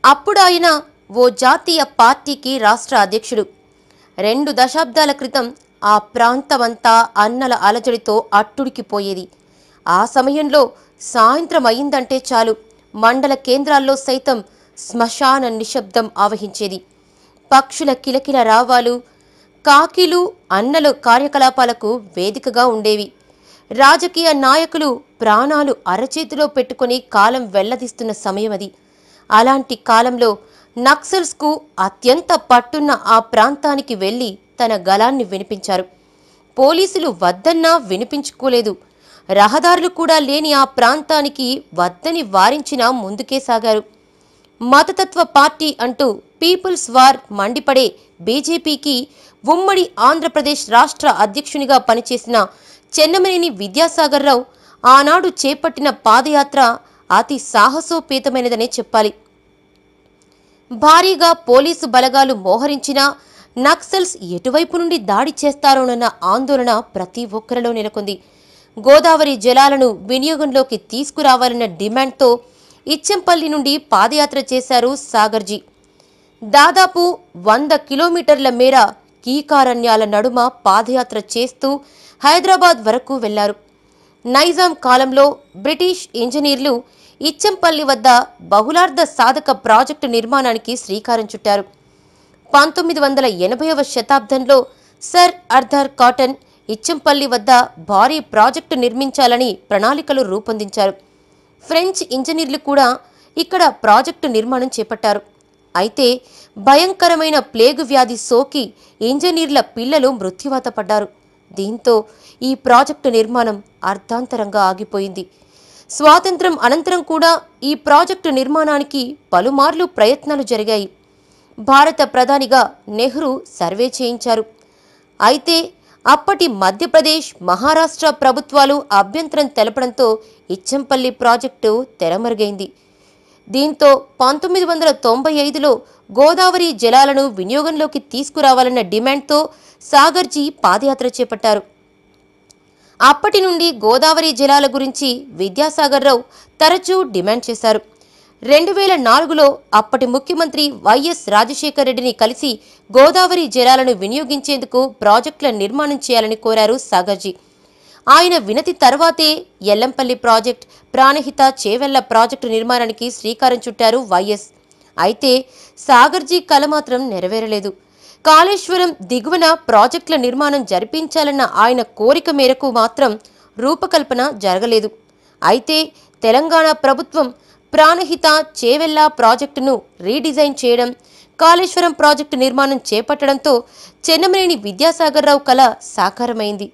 అప్పుడు ఆయన ఓ జాతీయ పార్టీకి రాష్ట్ర అధ్యక్షుడు రెండు దశాబ్దాల క్రితం ఆ ప్రాంతమంతా అన్నల అలజడితో అట్టుడికిపోయేది ఆ సమయంలో సాయంత్రం అయిందంటే చాలు మండల కేంద్రాల్లో సైతం శ్మశాన నిశ్శబ్దం ఆవహించేది పక్షుల కిలకిల రావాలు కాకిలు అన్నల కార్యకలాపాలకు వేదికగా ఉండేవి రాజకీయ నాయకులు ప్రాణాలు అరచేతిలో పెట్టుకొని కాలం వెల్లదీస్తున్న సమయం అది అలాంటి కాలంలో నక్సల్స్కు అత్యంత పట్టున్న ఆ ప్రాంతానికి వెళ్లి తన గలాన్ని వినిపించారు పోలీసులు వద్దన్నా వినిపించుకోలేదు రహదారులు కూడా లేని ఆ ప్రాంతానికి వద్దని వారించినా ముందుకే సాగారు మతతత్వ పార్టీ అంటూ పీపుల్స్ వార్ మండిపడే బీజేపీకి ఉమ్మడి ఆంధ్రప్రదేశ్ రాష్ట్ర అధ్యక్షునిగా పనిచేసిన చెన్నమనేని విద్యాసాగర్రావు ఆనాడు చేపట్టిన పాదయాత్ర అతి సాహసోపేతమైనదనే చెప్పాలి భారీగా పోలీసు బలగాలు మోహరించినా నక్సల్స్ ఎటువైపు నుండి దాడి చేస్తారోనన్న ఆందోళన ప్రతి ఒక్కరిలో నెలకొంది గోదావరి జలాలను వినియోగంలోకి తీసుకురావాలన్న డిమాండ్తో ఇచ్చెంపల్లి నుండి పాదయాత్ర చేశారు సాగర్జీ దాదాపు వంద కిలోమీటర్ల మేర కీకారణ్యాల నడుమ పాదయాత్ర చేస్తూ హైదరాబాద్ వరకు వెళ్లారు నైజాం కాలంలో బ్రిటిష్ ఇంజనీర్లు ఇచ్చంపల్లి వద్ద బహుళార్థ సాధక ప్రాజెక్టు నిర్మాణానికి శ్రీకారం చుట్టారు పంతొమ్మిది వందల ఎనభైవ శతాబ్దంలో సర్ అర్థర్ కాటన్ ఇచ్చంపల్లి వద్ద భారీ ప్రాజెక్టు నిర్మించాలని ప్రణాళికలు రూపొందించారు ఫ్రెంచ్ ఇంజనీర్లు కూడా ఇక్కడ ప్రాజెక్టు నిర్మాణం చేపట్టారు అయితే భయంకరమైన ప్లేగు వ్యాధి సోకి ఇంజనీర్ల పిల్లలు మృత్యువాత పడ్డారు దీంతో ఈ ప్రాజెక్టు నిర్మాణం అర్ధాంతరంగా ఆగిపోయింది స్వాతంత్రం అనంతరం కూడా ఈ ప్రాజెక్టు నిర్మాణానికి పలుమార్లు ప్రయత్నాలు జరిగాయి భారత ప్రధానిగా నెహ్రూ సర్వే చేయించారు అయితే అప్పటి మధ్యప్రదేశ్ మహారాష్ట్ర ప్రభుత్వాలు అభ్యంతరం తెలపడంతో ఇచ్చంపల్లి ప్రాజెక్టు తెరమరుగైంది దీంతో పంతొమ్మిది వందల తొంభై ఐదులో గోదావరి జలాలను వినియోగంలోకి తీసుకురావాలన్న డిమాండ్తో సాగర్జీ పాదయాత్ర చేపట్టారు అప్పటి నుండి గోదావరి జలాల గురించి విద్యాసాగర్రావు తరచూ డిమాండ్ చేశారు రెండు వేల నాలుగులో అప్పటి ముఖ్యమంత్రి వైఎస్ రాజశేఖర రెడ్డిని కలిసి గోదావరి జలాలను వినియోగించేందుకు ప్రాజెక్టుల నిర్మాణం చేయాలని కోరారు సాగర్జీ ఆయన వినతి తర్వాతే ఎల్లంపల్లి ప్రాజెక్ట్ ప్రాణహిత చేవెళ్ల ప్రాజెక్టు నిర్మాణానికి శ్రీకారం చుట్టారు వైఎస్ అయితే సాగర్జీ కల మాత్రం నెరవేరలేదు కాళేశ్వరం దిగువన ప్రాజెక్టుల నిర్మాణం జరిపించాలన్న ఆయన కోరిక మేరకు మాత్రం రూపకల్పన జరగలేదు అయితే తెలంగాణ ప్రభుత్వం ప్రాణహిత చేవెళ్ల ప్రాజెక్టును రీడిజైన్ చేయడం కాళేశ్వరం ప్రాజెక్టు నిర్మాణం చేపట్టడంతో చెన్నమనేని విద్యాసాగర్రావు కల సాకారమైంది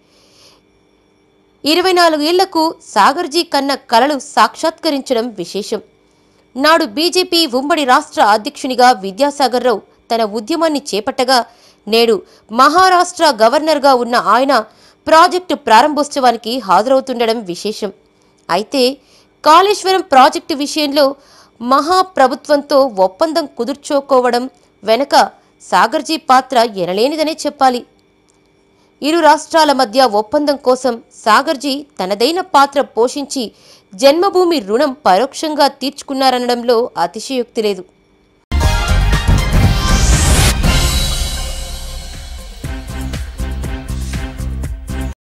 ఇరవై నాలుగేళ్లకు సాగర్జీ కన్న కలలు సాక్షాత్కరించడం విశేషం నాడు బీజేపీ ఉమ్మడి రాష్ట్ర అధ్యక్షునిగా విద్యాసాగర్రావు తన ఉద్యమాన్ని చేపట్టగా నేడు మహారాష్ట్ర గవర్నర్గా ఉన్న ఆయన ప్రాజెక్టు ప్రారంభోత్సవానికి హాజరవుతుండడం విశేషం అయితే కాళేశ్వరం ప్రాజెక్టు విషయంలో మహాప్రభుత్వంతో ఒప్పందం కుదుర్చుకోవడం వెనక సాగర్జీ పాత్ర ఎనలేనిదనే చెప్పాలి ఇరు రాష్ట్రాల మధ్య ఒప్పందం కోసం సాగర్జీ తనదైన పాత్ర పోషించి జన్మభూమి రుణం పరోక్షంగా తీర్చుకున్నారనడంలో అతిశయోక్తి లేదు